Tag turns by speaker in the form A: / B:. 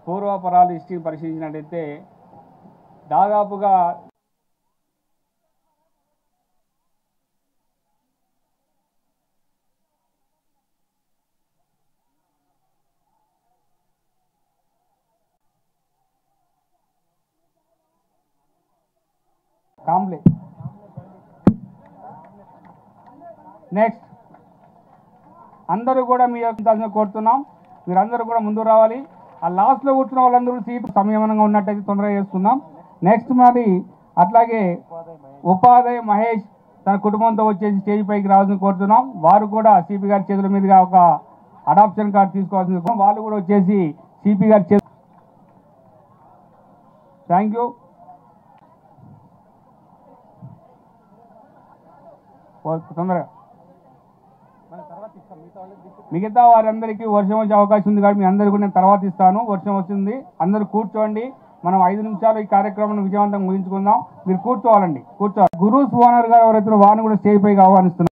A: పూర్వపరాలు history పరిశీలించినట్టయితే దాదాపుగా కాంప్లే next అందరూ కూడా మీ యొక్క కోరుతున్నాం మీరందరూ కూడా ముందు రావాలి ఆ లాస్ట్లో కూర్చున్న వాళ్ళందరూ సీట్ సంయమనంగా ఉన్నట్టయితే తొందరగా చేసుకుందాం నెక్స్ట్ మరి అట్లాగే ఉపాధ్యాయ మహేష్ తన కుటుంబంతో వచ్చేసి స్టేజ్ పైకి రావాలని కోరుతున్నాం వారు కూడా సిపి గారి చేతుల మీదుగా ఒక అడాప్షన్ కార్డు తీసుకోవాల్సింది వాళ్ళు కూడా వచ్చేసి సిపి గారి చేతి థ్యాంక్ యూ తొందరగా మిగతా వారందరికీ వర్షం వచ్చే అవకాశం ఉంది కాబట్టి మీ అందరికీ కూడా నేను తర్వాత ఇస్తాను వర్షం వస్తుంది అందరూ కూర్చోండి మనం ఐదు నిమిషాలు ఈ కార్యక్రమాన్ని విజయవంతంగా ముగించుకుందాం మీరు కూర్చోవాలండి కూర్చోవాలి గురు సువానర్ గారు ఎవరైతే వారిని కూడా స్టేజ్ పైకి ఆహ్వానిస్తున్నారు